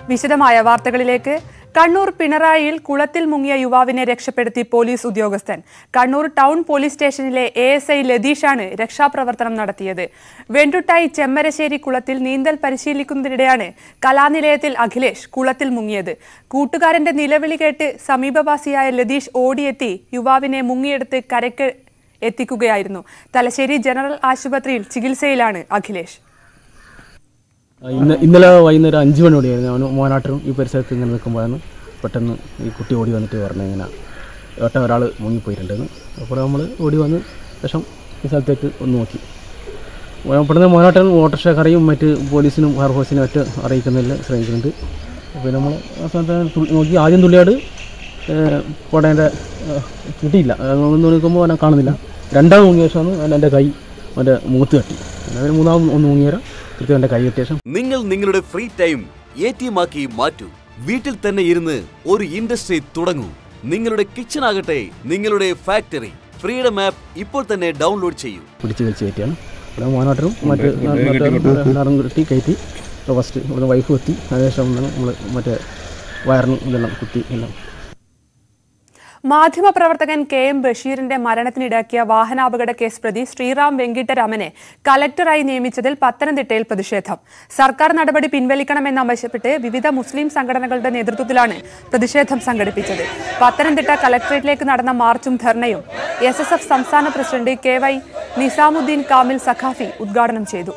വിശദമായ വാർത്തകളിലേക്ക് കണ്ണൂർ പിണറായിയിൽ കുളത്തിൽ മുങ്ങിയ യുവാവിനെ രക്ഷപ്പെടുത്തി പോലീസ് ഉദ്യോഗസ്ഥൻ കണ്ണൂർ ടൗൺ പോലീസ് സ്റ്റേഷനിലെ എ എസ് ഐ ലതീഷാണ് രക്ഷാപ്രവർത്തനം നടത്തിയത് വെണ്ടുട്ടായി ചെമ്മരശ്ശേരി കുളത്തിൽ നീന്തൽ പരിശീലിക്കുന്നതിനിടെയാണ് കലാനിലയത്തിൽ അഖിലേഷ് കുളത്തിൽ മുങ്ങിയത് കൂട്ടുകാരന്റെ നിലവിളി കേട്ട് സമീപവാസിയായ ലതീഷ് ഓടിയെത്തി യുവാവിനെ മുങ്ങിയെടുത്ത് കരയ്ക്ക് എത്തിക്കുകയായിരുന്നു തലശ്ശേരി ജനറൽ ആശുപത്രിയിൽ ചികിത്സയിലാണ് അഖിലേഷ് ഇന്ന് ഇന്നലെ വൈകുന്നേരം അഞ്ച് മണിയോടെയായിരുന്നു അവന് മോനാട്ടരും ഈ പരിസരത്ത് ഇങ്ങനെ നിൽക്കുമ്പോഴാണ് പെട്ടെന്ന് ഈ കുട്ടി ഓടി വന്നിട്ട് പറഞ്ഞു ഇങ്ങനെ ഏട്ടൻ ഒരാൾ മുങ്ങിപ്പോയിട്ടുണ്ടെന്ന് അപ്പോൾ നമ്മൾ ഓടി വന്ന് ശേഷം ഈ സ്ഥലത്തേക്ക് ഒന്ന് നോക്കി പെട്ടെന്ന് മോനാട്ടൻ ഓട്ടോറിക്ഷക്കാരെയും മറ്റ് പോലീസിനും ഫയർഫോഴ്സിനും മറ്റ് അറിയിക്കുന്നതിൽ ശ്രമിക്കുന്നുണ്ട് അപ്പോൾ നമ്മൾ ആ സ്ഥലത്ത് തു- നോക്കി ആദ്യം തുള്ളിയാട് പുടേൻ്റെ കിട്ടിയില്ല ഒന്ന് നോക്കുമ്പോൾ അവനെ കാണുന്നില്ല രണ്ടാമത് മുങ്ങിയ ശേഷമാണ് അവൻ എൻ്റെ കൈ അവൻ്റെ മുഖത്ത് തട്ടി അങ്ങനെ മൂന്നാമത് ഒന്ന് മുങ്ങിയേരം കൃത്യം എൻ്റെ കൈ കെട്ടിയ ശേഷം നിങ്ങൾ നിങ്ങളുടെ free time A T M ആക്കി മാറ്റൂ വീട്ടിൽ തന്നെ ഇരുന്ന് ഒരു ഇൻഡസ്ട്രി തുടങ്ങൂ നിങ്ങളുടെ കിച്ചൺ ആകട്ടെ നിങ്ങളുടെ ഫാക്ടറി ഫ്രീഡം ആപ്പ് ഇപ്പോൾ തന്നെ ഡൗൺലോഡ് ചെയ്യൂ പിടിച്ച് വലിച്ച് കയറ്റിയാണ് ഇവിടെ മോനാട്ടറും മറ്റ് നാറും കെട്ടി കയറ്റി ഫസ്റ്റ് ഇവിടുന്ന് വൈഫ് എത്തി അതിനുശേഷം നമ്മൾ മറ്റേ വയറിനും ഇതെല്ലാം കുത്തി എല്ലാം മാധ്യമപ്രവർത്തകൻ കെ എം ബഷീറിന്റെ മരണത്തിനിടയാക്കിയ വാഹനാപകട കേസ് പ്രതി ശ്രീറാം വെങ്കിട്ടരാമനെ കലക്ടറായി നിയമിച്ചതിൽ പത്തനംതിട്ടയിൽ പ്രതിഷേധം സർക്കാർ നടപടി പിൻവലിക്കണമെന്നാവശ്യപ്പെട്ട് വിവിധ മുസ്ലിം സംഘടനകളുടെ നേതൃത്വത്തിലാണ് പ്രതിഷേധം സംഘടിപ്പിച്ചത് പത്തനംതിട്ട കലക്ടറേറ്റിലേക്ക് നടന്ന മാർച്ചും ധർണയും എസ് എസ് എഫ് സംസ്ഥാന president K Y Nizamuddin Kamil Saqafi ഉദ്ഘാടനം ചെയ്തു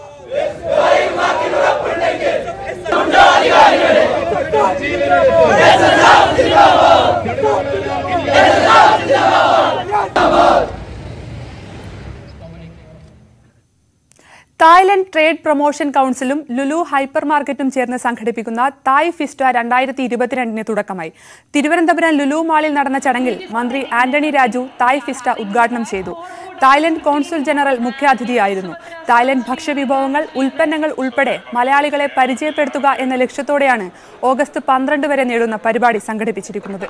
തായ്ലൻഡ് ട്രേഡ് പ്രൊമോഷൻ കൗൺസിലും ലുലു ഹൈപ്പർ മാർക്കറ്റും ചേർന്ന് സംഘടിപ്പിക്കുന്ന തായ് ഫിസ്റ്റ രണ്ടായിരത്തി ഇരുപത്തിരണ്ടിന് തുടക്കമായി തിരുവനന്തപുരം ലുലു മാളിൽ നടന്ന ചടങ്ങിൽ മന്ത്രി ആന്റണി രാജു തായ് ഫിസ്റ്റ ഉദ്ഘാടനം ചെയ്തു തായ്ലൻഡ് കോൺസുൽ ജനറൽ മുഖ്യാതിഥിയായിരുന്നു തായ്ലൻഡ് ഭക്ഷ്യവിഭവങ്ങൾ ഉൽപ്പന്നങ്ങൾ ഉൾപ്പെടെ മലയാളികളെ പരിചയപ്പെടുത്തുക എന്ന ലക്ഷ്യത്തോടെയാണ് ഓഗസ്റ്റ് പന്ത്രണ്ട് വരെ നീളുന്ന പരിപാടി സംഘടിപ്പിച്ചിരിക്കുന്നത്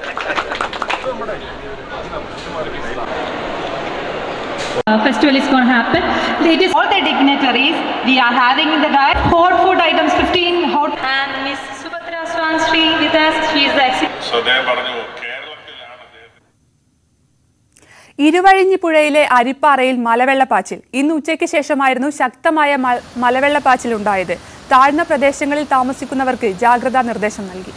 uh, festival is going to happen. It is all the dignitaries. We are having the diet. Hot food items, 15 hot. and Miss Subhadra Swansri with us. She is the executive. So അദ്ദേഹം പറഞ്ഞു കേരളത്തിലാണ് അദ്ദേഹം ഇരുവഴിഞ്ഞിപ്പുഴയിലെ അരിപ്പാറയിൽ മലവെള്ളപ്പാച്ചിൽ ഇന്ന് ഉച്ചയ്ക്ക് ശേഷമായിരുന്നു ശക്തമായ മ- മലവെള്ളപ്പാച്ചിൽ ഉണ്ടായത് താഴ്ന്ന പ്രദേശങ്ങളിൽ താമസിക്കുന്നവർക്ക് ജാഗ്രതാ നിർദ്ദേശം നൽകി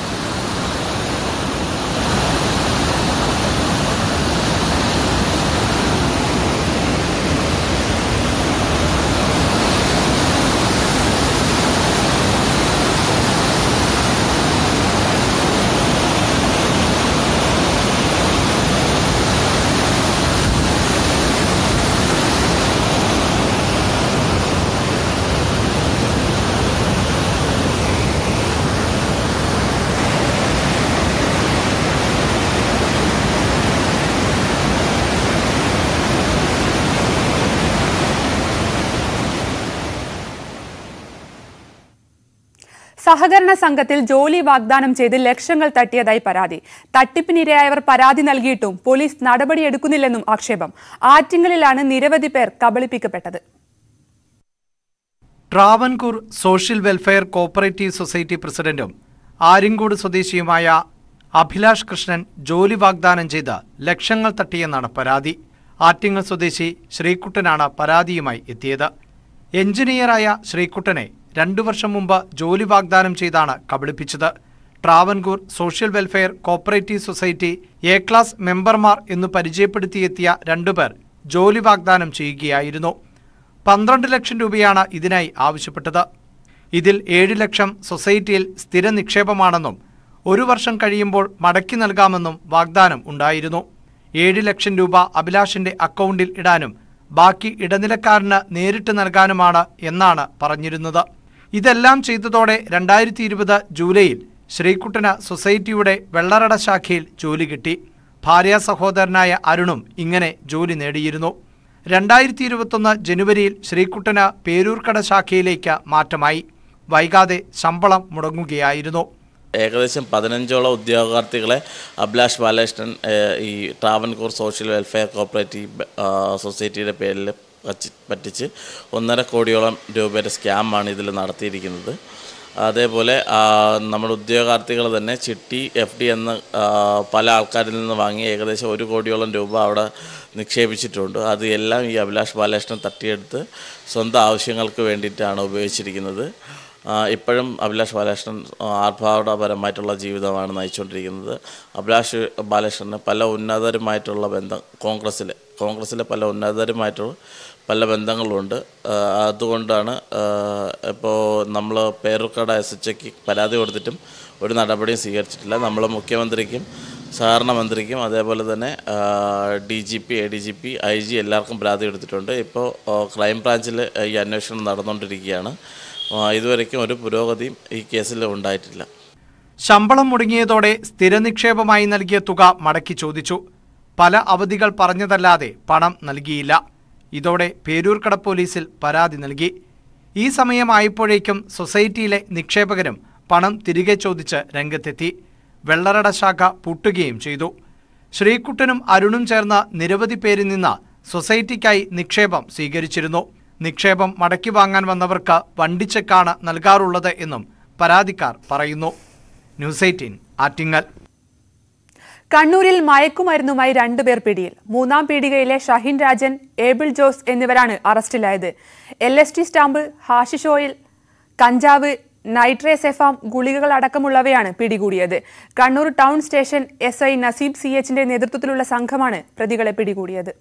സഹകരണ സംഘത്തിൽ ജോലി വാഗ്ദാനം ചെയ്ത് ലക്ഷങ്ങൾ തട്ടിയതായി പരാതി തട്ടിപ്പിനിരയായവർ പരാതി നൽകിയിട്ടും പോലീസ് നടപടിയെടുക്കുന്നില്ലെന്നും ആക്ഷേപം ആറ്റിങ്ങലിലാണ് നിരവധി പേർ കബളിപ്പിക്കപ്പെട്ടത് Travancore social welfare cooperative society പ്രസിഡന്റും ആര്യങ്കോട് സ്വദേശിയുമായ അഭിലാഷ് കൃഷ്ണൻ ജോലി വാഗ്ദാനം ചെയ്ത് ലക്ഷങ്ങൾ തട്ടിയെന്നാണ് പരാതി ആറ്റിങ്ങൽ സ്വദേശി ശ്രീകുട്ടനാണ് പരാതിയുമായി എത്തിയത് എഞ്ചിനീയറായ ശ്രീകുട്ടനെ രണ്ടു വർഷം മുമ്പ് ജോലി വാഗ്ദാനം ചെയ്താണ് കബളിപ്പിച്ചത് Travancore social welfare cooperative society A class മെമ്പർമാർ എന്നു പരിചയപ്പെടുത്തിയെത്തിയ രണ്ടുപേർ ജോലി വാഗ്ദാനം ചെയ്യുകയായിരുന്നു പന്ത്രണ്ട് ലക്ഷം രൂപയാണ് ഇതിനായി ആവശ്യപ്പെട്ടത് ഇതിൽ ഏഴ് ലക്ഷം സൊസൈറ്റിയിൽ സ്ഥിര നിക്ഷേപമാണെന്നും ഒരു വർഷം കഴിയുമ്പോൾ മടക്കി നൽകാമെന്നും വാഗ്ദാനം ഉണ്ടായിരുന്നു ഏഴ് ലക്ഷം രൂപ അഭിലാഷിന്റെ അക്കൗണ്ടിൽ ഇടാനും ബാക്കി ഇടനിലക്കാരന് നേരിട്ട് നൽകാനുമാണ് എന്നാണ് പറഞ്ഞിരുന്നത് ഇതെല്ലാം ചെയ്തതോടെ രണ്ടായിരത്തി ഇരുപത് ജൂലൈയിൽ ശ്രീകുട്ടന് സൊസൈറ്റിയുടെ വെള്ളറട ശാഖയിൽ ജോലി കിട്ടി ഭാര്യ സഹോദരനായ അരുണും ഇങ്ങനെ ജോലി നേടിയിരുന്നു രണ്ടായിരത്തി ഇരുപത്തൊന്ന് ജനുവരിയിൽ ശ്രീകുട്ടന് പേരൂർക്കട ശാഖയിലേക്ക് മാറ്റമായി വൈകാതെ ശമ്പളം മുടങ്ങുകയായിരുന്നു ഏകദേശം പതിനഞ്ചോളം ഉദ്യോഗാർത്ഥികളെ അഭിലാഷ് ബാലകൃഷ്ണൻ ഏഹ്, ഈ ട്രാവൻകൂർ സോഷ്യൽ വെൽഫെയർ കോപ്പറേറ്റീവ് ആ, സൊസൈറ്റിയുടെ പേരിൽ വച്ച് പറ്റിച്ച് ഒന്നര കോടിയോളം രൂപയുടെ സ്കാമാണ് ഇതിൽ നടത്തിയിരിക്കുന്നത് അതേപോലെ ആ, നമ്മുടെ ഉദ്യോഗാർത്ഥികൾ തന്നെ ചിട്ടി എഫ് ഡി എന്ന ആ, പല ആൾക്കാരിൽ നിന്ന് വാങ്ങി ഏകദേശം ഒരു കോടിയോളം രൂപ അവിടെ നിക്ഷേപിച്ചിട്ടുണ്ട് അത് എല്ലാം ഈ അഭിലാഷ് ബാലകൃഷ്ണൻ തട്ടിയെടുത്ത് സ്വന്തം ആവശ്യങ്ങൾക്ക് വേണ്ടിയിട്ടാണ് ഉപയോഗിച്ചിരിക്കുന്നത് ആ, ഇപ്പോഴും അഭിലാഷ് ബാലകൃഷ്ണൻ ആ, ആർഭാടപരമായിട്ടുള്ള ജീവിതമാണ് നയിച്ചുകൊണ്ടിരിക്കുന്നത് അഭിലാഷ് ബാലകൃഷ്ണന് പല ഉന്നതരുമായിട്ടുള്ള ബന്ധം കോൺഗ്രസ്സിൽ കോൺഗ്രസ്സിലെ പല ഉന്നതരുമായിട്ടുള്ള പല ബന്ധങ്ങളുണ്ട് ആ, അതുകൊണ്ടാണ് ഇപ്പോൾ നമ്മൾ പേരൂർക്കട എസ് എച്ച് ഒക്ക് പരാതി കൊടുത്തിട്ടും ഒരു നടപടിയും സ്വീകരിച്ചിട്ടില്ല നമ്മൾ മുഖ്യമന്ത്രിക്കും സഹകരണ മന്ത്രിക്കും അതേപോലെ തന്നെ D G P A D G P I G എല്ലാവർക്കും പരാതി കൊടുത്തിട്ടുണ്ട് ഇപ്പോൾ ക്രൈം ബ്രാഞ്ചിൽ ഈ അന്വേഷണം നടന്നുകൊണ്ടിരിക്കുകയാണ് ആ, ഇതുവരയ്ക്കും ഒരു പുരോഗതിയും ഈ കേസിൽ ഉണ്ടായിട്ടില്ല ശമ്പളം മുടങ്ങിയതോടെ സ്ഥിര നിക്ഷേപമായി നൽകിയ തുക മടക്കി ചോദിച്ചു പല അവധികൾ പറഞ്ഞതല്ലാതെ പണം നൽകിയില്ല ഇതോടെ പേരൂർക്കട പോലീസിൽ പരാതി നൽകി ഈ സമയമായപ്പോഴേക്കും സൊസൈറ്റിയിലെ നിക്ഷേപകരും പണം തിരികെ ചോദിച്ച് രംഗത്തെത്തി വെള്ളറട ശാഖ പൂട്ടുകയും ചെയ്തു ശ്രീകുട്ടനും അരുണും ചേർന്ന നിരവധി പേരിൽ നിന്ന് സൊസൈറ്റിക്കായി നിക്ഷേപം സ്വീകരിച്ചിരുന്നു നിക്ഷേപം മടക്കി വാങ്ങാൻ വന്നവർക്ക് വണ്ടിച്ചെക്കാണ് നൽകാറുള്ളത് എന്നും പരാതിക്കാർ പറയുന്നു ന്യൂസ് എയ്റ്റീൻ ആറ്റിങ്ങൽ കണ്ണൂരിൽ മയക്കുമരുന്നുമായി രണ്ടുപേർ പിടിയിൽ മൂന്നാം പീടികയിലെ ഷഹിൻ രാജൻ ഏബിൾ ജോസ് എന്നിവരാണ് അറസ്റ്റിലായത് L S D stamp hashish oil കഞ്ചാവ് നൈട്രേസെഫാം ഗുളികകൾ അടക്കമുള്ളവയാണ് പിടികൂടിയത് Kannur town station S I Naseeb C എച്ചിന്റെ നേതൃത്വത്തിലുള്ള സംഘമാണ് പ്രതികളെ പിടികൂടിയത്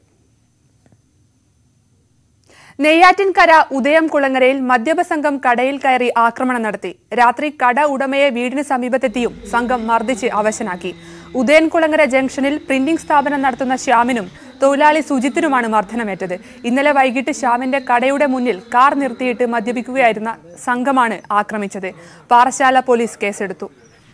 നെയ്യാറ്റിൻകര ഉദയം കുളങ്ങരയിൽ മദ്യപ സംഘം കടയിൽ കയറി ആക്രമണം നടത്തി രാത്രി കട ഉടമയെ വീടിന് സമീപത്തെത്തിയും സംഘം മർദ്ദിച്ച് അവശനാക്കി ഉദയൻ കുളങ്ങര ജംഗ്ഷനിൽ പ്രിന്റിംഗ് സ്ഥാപനം നടത്തുന്ന ശ്യാമിനും തൊഴിലാളി സുജിത്തിനുമാണ് മർദ്ദനമേറ്റത് ഇന്നലെ വൈകിട്ട് ശ്യാമിന്റെ കടയുടെ മുന്നിൽ കാർ നിർത്തിയിട്ട് മദ്യപിക്കുകയായിരുന്ന സംഘമാണ് ആക്രമിച്ചത് പാറശാല പോലീസ് കേസെടുത്തു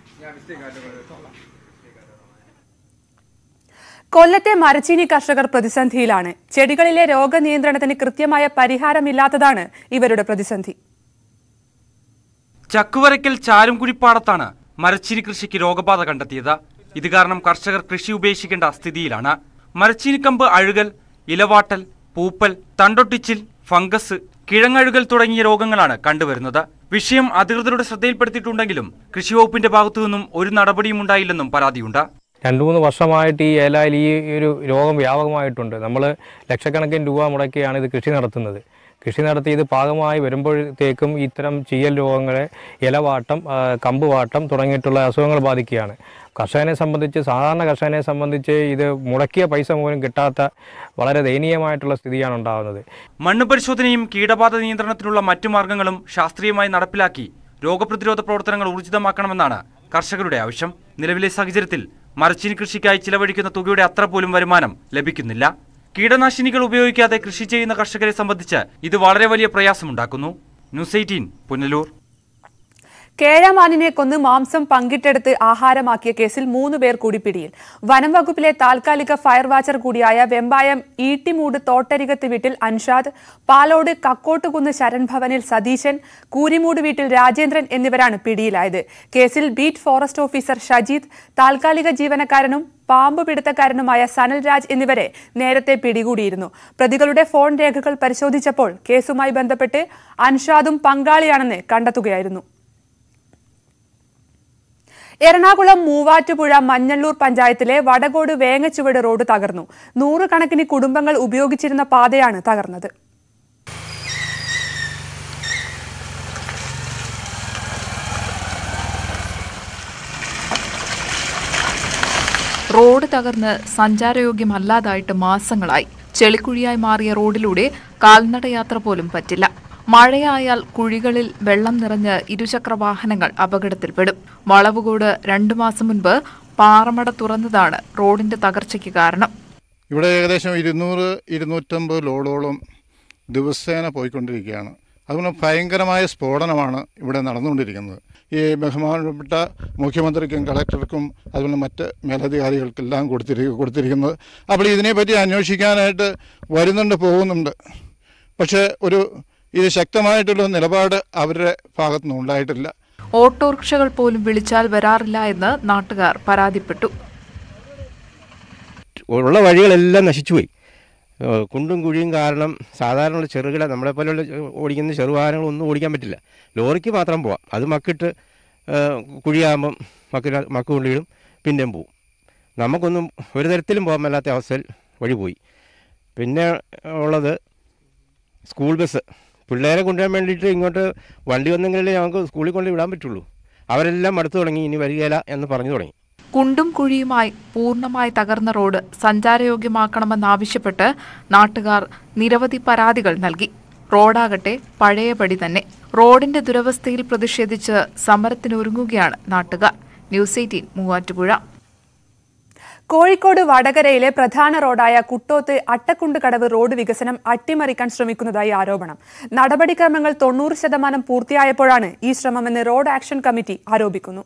കൊല്ലത്തെ മരച്ചീനി കർഷകർ പ്രതിസന്ധിയിലാണ് ചെടികളിലെ രോഗനിയന്ത്രണത്തിന് കൃത്യമായ പരിഹാരമില്ലാത്തതാണ് ഇവരുടെ പ്രതിസന്ധി ചക്കുവരയ്ക്കൽ ചാരുംകുഴിപ്പാടത്താണ് മരച്ചീനി കൃഷിക്ക് രോഗബാധ കണ്ടെത്തിയത് ഇത് കാരണം കർഷകർ കൃഷി ഉപേക്ഷിക്കേണ്ട സ്ഥിതിയിലാണ് മരച്ചീനിക്കമ്പ് അഴുകൽ ഇലവാട്ടൽ പൂപ്പൽ തണ്ടൊട്ടിച്ചിൽ ഫംഗസ് കിഴങ്ങഴുകൽ തുടങ്ങിയ രോഗങ്ങളാണ് കണ്ടുവരുന്നത് വിഷയം അധികൃതരുടെ ശ്രദ്ധയിൽപ്പെടുത്തിയിട്ടുണ്ടെങ്കിലും കൃഷിവകുപ്പിന്റെ ഭാഗത്തുനിന്നും ഒരു നടപടിയും ഉണ്ടായില്ലെന്നും പരാതിയുണ്ട് രണ്ട് മൂന്ന് വർഷമായിട്ട് ഈ ഏലായിൽ ഈ ഒരു രോഗം വ്യാപകമായിട്ടുണ്ട് നമ്മൾ ലക്ഷക്കണക്കിന് രൂപ മുടക്കിയാണ് ഇത് കൃഷി നടത്തുന്നത് കൃഷി നടത്തി ഇത് പാകമായി വരുമ്പോഴത്തേക്കും ഇത്തരം ചീയൽ രോഗങ്ങളെ ഇലവാട്ടം ആ, കമ്പുവാട്ടം തുടങ്ങിയിട്ടുള്ള അസുഖങ്ങൾ ബാധിക്കുകയാണ് കർഷകനെ സംബന്ധിച്ച് സാധാരണ കർഷകനെ സംബന്ധിച്ച് ഇത് മുടക്കിയ പൈസ പോലും കിട്ടാത്ത വളരെ ദയനീയമായിട്ടുള്ള സ്ഥിതിയാണ് ഉണ്ടാകുന്നത് മണ്ണ് പരിശോധനയും കീടബാധ നിയന്ത്രണത്തിനുള്ള മറ്റു മാർഗങ്ങളും ശാസ്ത്രീയമായി നടപ്പിലാക്കി രോഗപ്രതിരോധ പ്രവർത്തനങ്ങൾ ഊർജിതമാക്കണമെന്നാണ് കർഷകരുടെ ആവശ്യം നിലവിലെ സാഹചര്യത്തിൽ മരച്ചീനി കൃഷിക്കായി ചിലവഴിക്കുന്ന തുകയുടെ അത്ര പോലും വരുമാനം ലഭിക്കുന്നില്ല കീടനാശിനികൾ ഉപയോഗിക്കാതെ കൃഷി ചെയ്യുന്ന കർഷകരെ സംബന്ധിച്ച് ഇത് വളരെ വലിയ പ്രയാസമുണ്ടാക്കുന്നു ന്യൂസ് എയ്റ്റീൻ പുനലൂർ കേഴമാനിനെ കൊന്ന് മാംസം പങ്കിട്ടെടുത്ത് ആഹാരമാക്കിയ കേസിൽ മൂന്ന് പേർ കൂടി പിടിയിൽ വനം വകുപ്പിലെ താൽക്കാലിക ഫയർ വാച്ചർ കൂടിയായ വെമ്പായം ഈട്ടിമൂട് തോട്ടരികത്ത് വീട്ടിൽ അൻഷാദ് പാലോട് കക്കോട്ടുകുന്ന് ശരൺ ഭവനിൽ സതീശൻ കൂരിമൂട് വീട്ടിൽ രാജേന്ദ്രൻ എന്നിവരാണ് പിടിയിലായത് കേസിൽ ബീറ്റ് ഫോറസ്റ്റ് ഓഫീസർ ഷജീദ് താൽക്കാലിക ജീവനക്കാരനും പാമ്പ് പിടുത്തക്കാരനുമായ സനൽ രാജ് എന്നിവരെ നേരത്തെ പിടികൂടിയിരുന്നു പ്രതികളുടെ ഫോൺ രേഖകൾ പരിശോധിച്ചപ്പോൾ കേസുമായി ബന്ധപ്പെട്ട് അൻഷാദും പങ്കാളിയാണെന്ന് കണ്ടെത്തുകയായിരുന്നു എറണാകുളം മൂവാറ്റുപുഴ മഞ്ഞള്ളൂർ പഞ്ചായത്തിലെ വടകോട് വേങ്ങച്ചുവട് റോഡ് തകർന്നു നൂറുകണക്കിന് കുടുംബങ്ങൾ ഉപയോഗിച്ചിരുന്ന പാതയാണ് തകർന്നത് റോഡ് തകർന്ന് സഞ്ചാരയോഗ്യമല്ലാതായിട്ട് മാസങ്ങളായി ചെളിക്കുഴിയായി മാറിയ റോഡിലൂടെ കാൽനടയാത്ര പോലും പറ്റില്ല മഴയായാൽ കുഴികളിൽ വെള്ളം നിറഞ്ഞ് ഇരുചക്ര വാഹനങ്ങൾ അപകടത്തിൽപ്പെടും വളവുകോട് രണ്ടു മാസം മുൻപ് പാറമട തുറന്നതാണ് റോഡിന്റെ തകർച്ചയ്ക്ക് കാരണം ഇവിടെ ഏകദേശം ഇരുന്നൂറ് ഇരുന്നൂറ്റമ്പത് ലോഡോളം ദിവസേന പോയിക്കൊണ്ടിരിക്കുകയാണ് അതുകൊണ്ട് ഭയങ്കരമായ സ്ഫോടനമാണ് ഇവിടെ നടന്നുകൊണ്ടിരിക്കുന്നത് ഈ ബഹുമാനപ്പെട്ട മുഖ്യമന്ത്രിക്കും കളക്ടർക്കും അതുപോലെ മറ്റ് മേലധികാരികൾക്കെല്ലാം കൊടുത്തിരി കൊടുത്തിരിക്കുന്നത് അപ്പോൾ ഇതിനെപ്പറ്റി അന്വേഷിക്കാനായിട്ട് വരുന്നുണ്ട് പോകുന്നുണ്ട് പക്ഷേ ഒരു ഇത് ശക്തമായിട്ടുള്ള നിലപാട് അവരുടെ ഭാഗത്തുനിന്ന് ഉണ്ടായിട്ടില്ല ഓട്ടോറിക്ഷകൾ പോലും വിളിച്ചാൽ വരാറില്ല എന്ന് നാട്ടുകാർ പരാതിപ്പെട്ടു ഉള്ള വഴികളെല്ലാം നശിച്ചുപോയി ഏഹ് കുണ്ടും കുഴിയും കാരണം സാധാരണയുള്ള ചെറുകിട നമ്മളെ പോലെയുള്ള ഓടിക്കുന്ന ചെറുവാഹനങ്ങളൊന്നും ഓടിക്കാൻ പറ്റില്ല ലോറിക്ക് മാത്രം പോവാം അത് മക്കിട്ട് ഏഹ് കുഴിയാകുമ്പം മക്കിന് മക്ക് കൊണ്ടിടും പിന്നെയും പോവും നമുക്കൊന്നും ഒരു തരത്തിലും പോകാൻ മേലാത്ത അവസ്ഥയിൽ വഴി പോയി പിന്നെ ഉള്ളത് സ്കൂൾ ബസ് പിള്ളേരെ കൊണ്ടുവരാൻ വേണ്ടിയിട്ട് ഇങ്ങോട്ട് വണ്ടി വന്നെങ്കിലല്ലേ ഞങ്ങൾക്ക് സ്കൂളിൽ കൊണ്ട് വിടാൻ പറ്റുള്ളൂ അവരെല്ലാം മടുത്തു തുടങ്ങി ഇനി വരികയില്ല എന്ന് പറഞ്ഞു തുടങ്ങി കുണ്ടും കുഴിയുമായി പൂർണ്ണമായി തകർന്ന റോഡ് സഞ്ചാരയോഗ്യമാക്കണമെന്നാവശ്യപ്പെട്ട് നാട്ടുകാർ നിരവധി പരാതികൾ നൽകി റോഡാകട്ടെ പഴയപടി തന്നെ റോഡിന്റെ ദുരവസ്ഥയിൽ പ്രതിഷേധിച്ച് സമരത്തിനൊരുങ്ങുകയാണ് നാട്ടുകാർ ന്യൂസ് എയ്റ്റീൻ മൂവാറ്റുപുഴ കോഴിക്കോട് വടകരയിലെ പ്രധാന റോഡായ കുട്ടോത്ത് അട്ടക്കുണ്ട് കടവ് റോഡ് വികസനം അട്ടിമറിക്കാൻ ശ്രമിക്കുന്നതായി ആരോപണം നടപടിക്രമങ്ങൾ തൊണ്ണൂറ് ശതമാനം പൂർത്തിയായപ്പോഴാണ് ഈ ശ്രമമെന്ന് റോഡ് ആക്ഷൻ കമ്മിറ്റി ആരോപിക്കുന്നു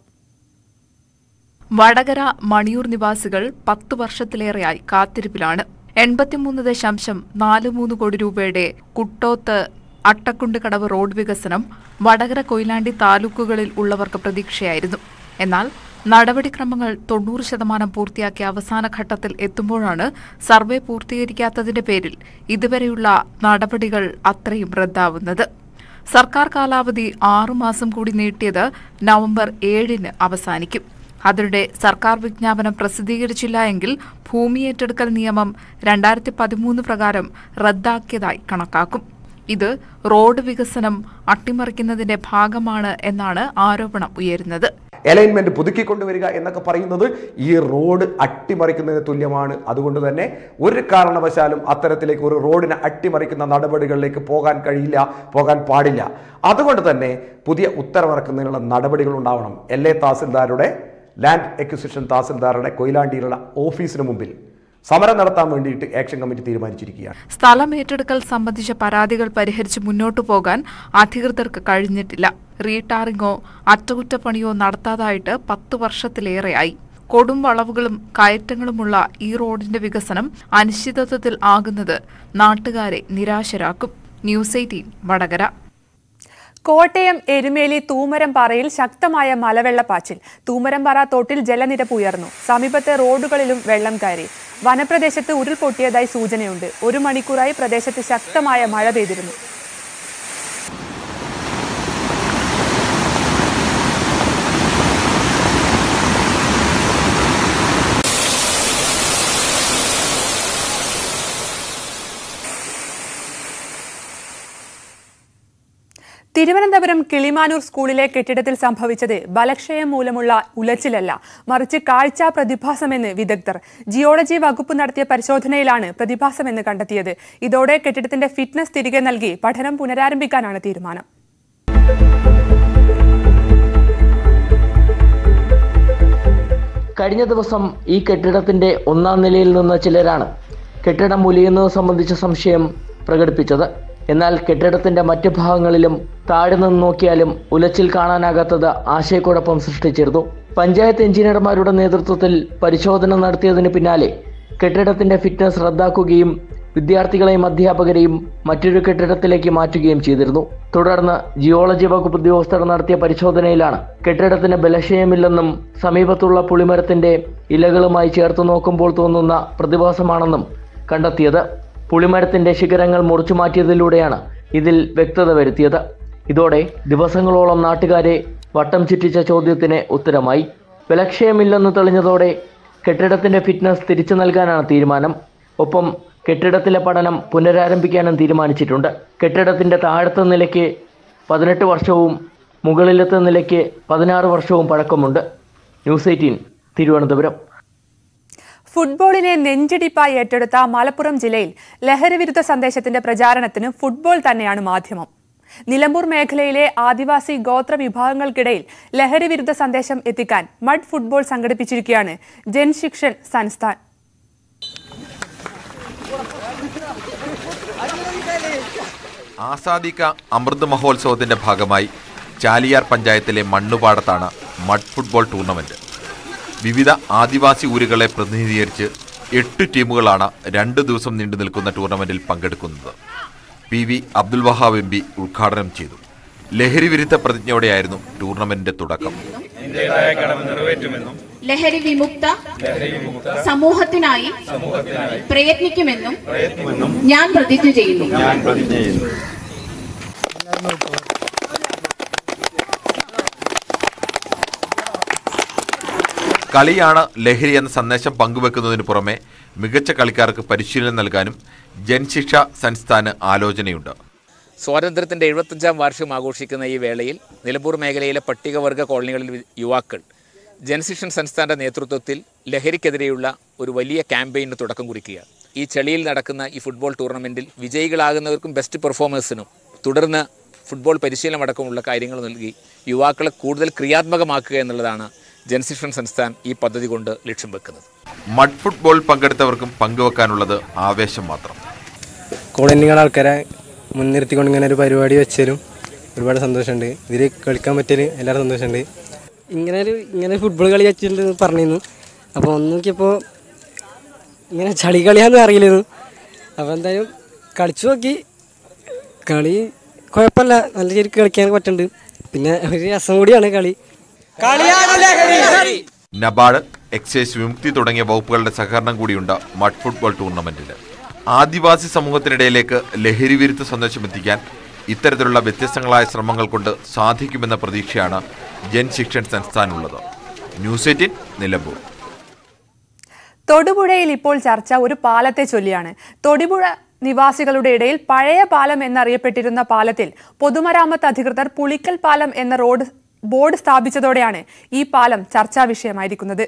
വടകര മണിയൂർ നിവാസികൾ പത്തു വർഷത്തിലേറെയായി കാത്തിരിപ്പിലാണ് എൺപത്തിമൂന്ന് ദശാംശം നാല് മൂന്ന് കോടി രൂപയുടെ കുട്ടോത്ത് അട്ടക്കുണ്ട് കടവ് റോഡ് വികസനം വടകര കൊയിലാണ്ടി താലൂക്കുകളിൽ ഉള്ളവർക്ക് പ്രതീക്ഷയായിരുന്നു എന്നാൽ നടപടിക്രമങ്ങൾ തൊണ്ണൂറ് ശതമാനം പൂർത്തിയാക്കിയ അവസാന ഘട്ടത്തിൽ എത്തുമ്പോഴാണ് സർവേ പൂർത്തീകരിക്കാത്തതിന്റെ പേരിൽ ഇതുവരെയുള്ള നടപടികൾ അത്രയും റദ്ദാവുന്നത് സർക്കാർ കാലാവധി ആറുമാസം കൂടി നീട്ടിയത് നവംബർ ഏഴിന് അവസാനിക്കും അതിനിടെ സർക്കാർ വിജ്ഞാപനം പ്രസിദ്ധീകരിച്ചില്ല എങ്കിൽ ഭൂമി ഏറ്റെടുക്കൽ നിയമം രണ്ടായിരത്തി പതിമൂന്ന് പ്രകാരം റദ്ദാക്കിയതായി കണക്കാക്കും ഇത് റോഡ് വികസനം അട്ടിമറിക്കുന്നതിന്റെ ഭാഗമാണ് എന്നാണ് ആരോപണം ഉയരുന്നത് അലൈൻമെന്റ് പുതുക്കിക്കൊണ്ടുവരിക എന്നൊക്കെ പറയുന്നത് ഈ റോഡ് അട്ടിമറിക്കുന്നതിന് തുല്യമാണ് അതുകൊണ്ട് തന്നെ ഒരു കാരണവശാലും അത്തരത്തിലേക്ക് ഒരു റോഡിനെ അട്ടിമറിക്കുന്ന നടപടികളിലേക്ക് പോകാൻ കഴിയില്ല പോകാൻ പാടില്ല അതുകൊണ്ട് തന്നെ പുതിയ ഉത്തരവിറക്കുന്നതിനുള്ള നടപടികൾ ഉണ്ടാവണം എൽ എ തഹസിൽദാരുടെ ലാൻഡ് എക്വിസിഷൻ തഹസിൽദാരുടെ കൊയിലാണ്ടിയിലുള്ള ഓഫീസിന് മുമ്പിൽ സമരം നടത്താൻ വേണ്ടിയിട്ട് ആക്ഷൻ കമ്മിറ്റി തീരുമാനിച്ചിരിക്കുകയാണ് സ്ഥലം ഏറ്റെടുക്കൽ സംബന്ധിച്ച പരാതികൾ പരിഹരിച്ച് മുന്നോട്ടു പോകാൻ അധികൃതർക്ക് കഴിഞ്ഞിട്ടില്ല റീടാറിങ്ങോ അറ്റകുറ്റപ്പണിയോ നടത്താതായിട്ട് പത്തു വർഷത്തിലേറെയായി കൊടും വളവുകളും കയറ്റങ്ങളുമുള്ള ഈ റോഡിന്റെ വികസനം അനിശ്ചിതത്വത്തിൽ ആകുന്നത് നാട്ടുകാരെ നിരാശരാക്കും ന്യൂസ് എയ്റ്റീൻ വടകര കോട്ടയം എരുമേലി തൂമരംപാറയിൽ ശക്തമായ മലവെള്ളപ്പാച്ചിൽ തൂമരംപാറ തോട്ടിൽ ജലനിരപ്പ് ഉയർന്നു സമീപത്തെ റോഡുകളിലും വെള്ളം കയറി വനപ്രദേശത്ത് ഉരുൾപൊട്ടിയതായി സൂചനയുണ്ട് ഒരു മണിക്കൂറായി പ്രദേശത്ത് ശക്തമായ മഴ പെയ്തിരുന്നു തിരുവനന്തപുരം കിളിമാനൂർ സ്കൂളിലെ കെട്ടിടത്തിൽ സംഭവിച്ചത് ബലക്ഷയം മൂലമുള്ള ഉലച്ചിലല്ല മറിച്ച് കാഴ്ചാ പ്രതിഭാസമെന്ന് വിദഗ്ധർ ജിയോളജി വകുപ്പ് നടത്തിയ പരിശോധനയിലാണ് പ്രതിഭാസമെന്ന് കണ്ടെത്തിയത് ഇതോടെ കെട്ടിടത്തിന്റെ ഫിറ്റ്നസ് തിരികെ നൽകി പഠനം പുനരാരംഭിക്കാനാണ് തീരുമാനം കഴിഞ്ഞ ദിവസം ഈ കെട്ടിടത്തിന്റെ ഒന്നാം നിലയിൽ നിന്ന് ചിലരാണ് കെട്ടിടം മുലിയുന്നത് സംബന്ധിച്ച സംശയം പ്രകടിപ്പിച്ചത് എന്നാൽ കെട്ടിടത്തിന്റെ മറ്റു ഭാഗങ്ങളിലും താഴെ നിന്ന് നോക്കിയാലും ഉലച്ചിൽ കാണാനാകാത്തത് ആശയക്കുഴപ്പം സൃഷ്ടിച്ചിരുന്നു പഞ്ചായത്ത് എഞ്ചിനീയർമാരുടെ നേതൃത്വത്തിൽ പരിശോധന നടത്തിയതിന് പിന്നാലെ കെട്ടിടത്തിന്റെ ഫിറ്റ്നസ് റദ്ദാക്കുകയും വിദ്യാർത്ഥികളെയും അധ്യാപകരെയും മറ്റൊരു കെട്ടിടത്തിലേക്ക് മാറ്റുകയും ചെയ്തിരുന്നു തുടർന്ന് ജിയോളജി വകുപ്പ് ഉദ്യോഗസ്ഥർ നടത്തിയ പരിശോധനയിലാണ് കെട്ടിടത്തിന് ബലക്ഷയമില്ലെന്നും സമീപത്തുള്ള പുളിമരത്തിന്റെ ഇലകളുമായി ചേർത്ത് നോക്കുമ്പോൾ തോന്നുന്ന പ്രതിഭാസമാണെന്നും കണ്ടെത്തിയത് പുളിമരത്തിന്റെ ശിഖരങ്ങൾ മുറിച്ചു മാറ്റിയതിലൂടെയാണ് ഇതിൽ വ്യക്തത വരുത്തിയത് ഇതോടെ ദിവസങ്ങളോളം നാട്ടുകാരെ വട്ടം ചുറ്റിച്ച ചോദ്യത്തിന് ഉത്തരമായി ബലക്ഷയമില്ലെന്ന് തെളിഞ്ഞതോടെ കെട്ടിടത്തിന്റെ ഫിറ്റ്നസ് തിരിച്ചു നൽകാനാണ് തീരുമാനം ഒപ്പം കെട്ടിടത്തിലെ പഠനം പുനരാരംഭിക്കാനും തീരുമാനിച്ചിട്ടുണ്ട് കെട്ടിടത്തിന്റെ താഴത്തെ നിലയ്ക്ക് പതിനെട്ട് വർഷവും മുകളിലത്തെ നിലയ്ക്ക് പതിനാറ് വർഷവും പഴക്കമുണ്ട് ന്യൂസ് എയ്റ്റീൻ തിരുവനന്തപുരം ഫുട്ബോളിനെ നെഞ്ചിടിപ്പായി ഏറ്റെടുത്ത മലപ്പുറം ജില്ലയിൽ ലഹരിവിരുദ്ധ സന്ദേശത്തിന്റെ പ്രചാരണത്തിന് ഫുട്ബോൾ തന്നെയാണ് മാധ്യമം നിലമ്പൂർ മേഖലയിലെ ആദിവാസി ഗോത്ര വിഭാഗങ്ങൾക്കിടയിൽ ലഹരിവിരുദ്ധ സന്ദേശം എത്തിക്കാൻ മഡ് ഫുട്ബോൾ സംഘടിപ്പിച്ചിരിക്കുകയാണ് ജൻശിക്ഷൻ സംസ്ഥാൻ ആസാദിക അമൃത് മഹോത്സവത്തിന്റെ ഭാഗമായി ചാലിയാർ പഞ്ചായത്തിലെ മണ്ണുപാടത്താണ് മഡ് ഫുട്ബോൾ ടൂർണമെന്റ് വിവിധ ആദിവാസി ഊരുകളെ പ്രതിനിധീകരിച്ച് എട്ട് ടീമുകളാണ് രണ്ട് ദിവസം നീണ്ടു നിൽക്കുന്ന ടൂർണമെന്റിൽ പങ്കെടുക്കുന്നത് P V Abdul Wahab M P ഉദ്ഘാടനം ചെയ്തു ലഹരി വിരുദ്ധ പ്രതിജ്ഞയോടെയായിരുന്നു ടൂർണമെന്റിന്റെ തുടക്കം ഇന്ത്യയുടേതായ കടമ നിറവേറ്റുമെന്നും ലഹരി വിമുക്ത സമൂഹത്തിനായി പ്രയത്നിക്കുമെന്നും ഞാൻ പ്രതിജ്ഞ ചെയ്യുന്നു കളിയാണ് ലഹരി എന്ന സന്ദേശം പങ്കുവെക്കുന്നതിന് പുറമെ മികച്ച കളിക്കാർക്ക് പരിശീലനം നൽകാനും ജൻശിക്ഷ സംസ്ഥാന് ആലോചനയുണ്ട് സ്വാതന്ത്ര്യത്തിൻ്റെ എഴുപത്തഞ്ചാം വാർഷികം ആഘോഷിക്കുന്ന ഈ വേളയിൽ നിലമ്പൂർ മേഖലയിലെ പട്ടികവർഗ കോളനികളിൽ വി- യുവാക്കൾ ജനശിക്ഷൻ സംസ്ഥാനത്തെ നേതൃത്വത്തിൽ ലഹരിക്കെതിരെയുള്ള ഒരു വലിയ ക്യാമ്പയിന് തുടക്കം കുറിക്കുകയാണ് ഈ ചെളിയിൽ നടക്കുന്ന ഈ ഫുട്ബോൾ ടൂർണമെൻറ്റിൽ വിജയികളാകുന്നവർക്കും ബെസ്റ്റ് പെർഫോമേഴ്സിനും തുടർന്ന് ഫുട്ബോൾ പരിശീലനം അടക്കമുള്ള കാര്യങ്ങൾ നൽകി യുവാക്കളെ കൂടുതൽ ക്രിയാത്മകമാക്കുക എന്നുള്ളതാണ് ജനശിക്ഷൻ സംസ്ഥാൻ ഈ പദ്ധതി കൊണ്ട് ലക്ഷ്യം വെക്കുന്നത് മഡ് ഫുട്ബോൾ പങ്കെടുത്തവർക്കും പങ്കുവെക്കാനുള്ളത് ആവേശം മാത്രം കോളനികളുടെ ആൾക്കാരെ മുൻനിർത്തിക്കൊണ്ട് ഇങ്ങനെ ഒരു പരിപാടി വെച്ചാലും ഒരുപാട് സന്തോഷമുണ്ട് ഇതിൽ കളിക്കാൻ പറ്റിയതിൽ എല്ലാവരും സന്തോഷമുണ്ട് ഇങ്ങനെ ഒരു ഇങ്ങനെ ഫുട്ബോൾ കളി വെച്ചിട്ടുണ്ട് പറഞ്ഞിരുന്നു അപ്പോൾ ഒന്ന് നോക്കിയപ്പോൾ ഇങ്ങനെ ചളി കളിയാന്ന് അറിയില്ലായിരുന്നു അപ്പോൾ എന്തായാലും കളിച്ചു നോക്കി കളി കുഴപ്പമില്ല നല്ല ശരിക്കും കളിക്കാൻ പറ്റുന്നുണ്ട് പിന്നെ ഒരു രസം കൂടിയാണ് കളി നബാർഡ് എക്സൈസ് വിമുക്തി തുടങ്ങിയ വകുപ്പുകളുടെ സഹകരണം കൂടിയുണ്ട് മഡ് ഫുട്ബോൾ ടൂർണമെന്റിൽ ആദിവാസി സമൂഹത്തിനിടയിലേക്ക് ലഹരി വിരുദ്ധ സന്ദേശം എത്തിക്കാൻ ഇത്തരത്തിലുള്ള വ്യത്യസ്തങ്ങളായ ശ്രമങ്ങൾ കൊണ്ട് സാധിക്കുമെന്ന പ്രതീക്ഷയാണ് ജൻ ശിക്ഷൺ സംസ്ഥാനുള്ളത് ന്യൂസ് എയ്റ്റീൻ നിലമ്പൂർ തൊടുപുഴയിൽ ഇപ്പോൾ ചർച്ച ഒരു പാലത്തെ ചൊല്ലിയാണ് തൊടുപുഴ നിവാസികളുടെ ഇടയിൽ പഴയ പാലം എന്നറിയപ്പെട്ടിരുന്ന പാലത്തിൽ പൊതുമരാമത്ത് അധികൃതർ പുളിക്കൽ പാലം എന്ന റോഡ് ബോർഡ് സ്ഥാപിച്ചതോടെയാണ് ഈ പാലം ചർച്ചാ വിഷയമായിരിക്കുന്നത്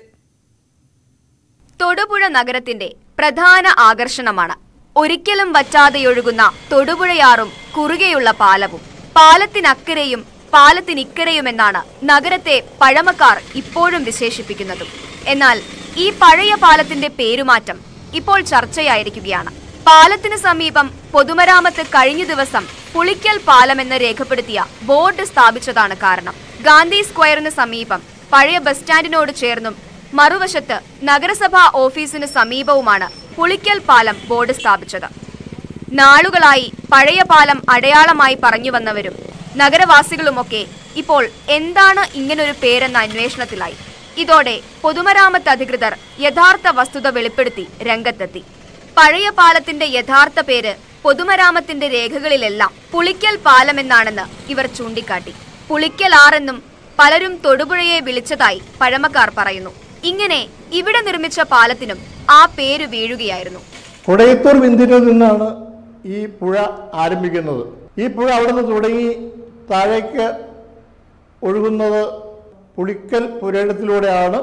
തൊടുപുഴ നഗരത്തിന്റെ പ്രധാന ആകർഷണമാണ് ഒരിക്കലും വറ്റാതെയൊഴുകുന്ന തൊടുപുഴയാറും കുറുകെയുള്ള പാലവും പാലത്തിനക്കരെയും പാലത്തിനിക്കരെയുമെന്നാണ് നഗരത്തെ പഴമക്കാർ ഇപ്പോഴും വിശേഷിപ്പിക്കുന്നതും എന്നാൽ ഈ പഴയ പാലത്തിന്റെ പേരുമാറ്റം ഇപ്പോൾ ചർച്ചയായിരിക്കുകയാണ് പാലത്തിന് സമീപം പൊതുമരാമത്ത് കഴിഞ്ഞ ദിവസം പുളിക്കൽ പാലമെന്ന് രേഖപ്പെടുത്തിയ ബോർഡ് സ്ഥാപിച്ചതാണ് കാരണം ഗാന്ധി സ്ക്വയറിന് സമീപം പഴയ ബസ് സ്റ്റാൻഡിനോട് ചേർന്നും മറുവശത്ത് നഗരസഭാ ഓഫീസിന് സമീപവുമാണ് പുളിക്കൽ പാലം ബോർഡ് സ്ഥാപിച്ചത് നാളുകളായി പഴയ പാലം അടയാളമായി പറഞ്ഞു വന്നവരും നഗരവാസികളുമൊക്കെ ഇപ്പോൾ എന്താണ് ഇങ്ങനൊരു പേരെന്ന അന്വേഷണത്തിലായി ഇതോടെ പൊതുമരാമത്ത് അധികൃതർ യഥാർത്ഥ വസ്തുത വെളിപ്പെടുത്തി രംഗത്തെത്തി പഴയ പാലത്തിന്റെ യഥാർത്ഥ പേര് പൊതുമരാമത്തിന്റെ രേഖകളിലെല്ലാം പുളിക്കൽ പാലമെന്നാണെന്ന് ഇവർ ചൂണ്ടിക്കാട്ടി പുളിക്കൽ ആറെന്നും പലരും തൊടുപുഴയെ വിളിച്ചതായി പഴമക്കാർ പറയുന്നു ഇങ്ങനെ ഇവിടെ നിർമ്മിച്ച പാലത്തിനും ആ പേര് വീഴുകയായിരുന്നു കുടയത്തൂർ ബിന്ദുവിൽ നിന്നാണ് ഈ പുഴ ആരംഭിക്കുന്നത് ഈ പുഴ അവിടെ നിന്ന് തുടങ്ങി താഴേക്ക് ഒഴുകുന്നത് പുളിക്കൽ പുരയിടത്തിലൂടെയാണ്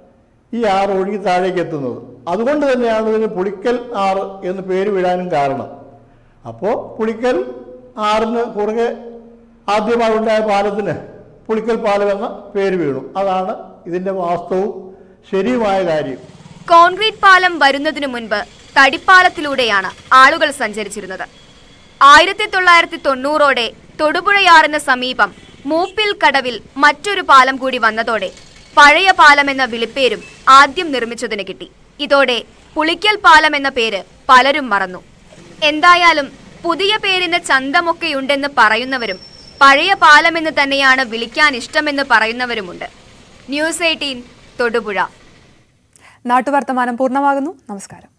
ഈ ആറ് ഒഴുകി താഴേക്ക് എത്തുന്നത് അതുകൊണ്ട് തന്നെയാണ് ഇതിന് പുളിക്കൽ ആറ് എന്ന് പേര് വിടാനും കാരണം അപ്പോൾ പുളിക്കൽ ആറിന് കുറുകെ ആദ്യമായി ഉണ്ടായ പാലത്തിന് പുളിക്കൽ പാലം എന്ന പേര് വീണു അതാണ് ഇതിൻ്റെ വാസ്തവവും ശരിയുമായ കാര്യം കോൺക്രീറ്റ് പാലം വരുന്നതിനു മുൻപ് തടിപ്പാലത്തിലൂടെയാണ് ആളുകൾ സഞ്ചരിച്ചിരുന്നത് ആയിരത്തി തൊള്ളായിരത്തി തൊണ്ണൂറോടെ തൊടുപുഴയാറിന് സമീപം മൂപ്പിൽ കടവിൽ മറ്റൊരു പാലം കൂടി വന്നതോടെ പഴയ പാലം എന്ന വിളിപ്പേരും ആദ്യം നിർമ്മിച്ചതിന് കിട്ടി ഇതോടെ പുളിക്കൽ പാലം എന്ന പേര് പലരും മറന്നു എന്തായാലും പുതിയ പേരിന് ചന്തമൊക്കെയുണ്ടെന്ന് പറയുന്നവരും പഴയ പാലമെന്ന് തന്നെയാണ് വിളിക്കാൻ ഇഷ്ടമെന്ന് പറയുന്നവരുമുണ്ട് ന്യൂസ് എയ്റ്റീൻ തൊടുപുഴ നാട്ടുവർത്തമാനം പൂർണ്ണമാകുന്നു നമസ്കാരം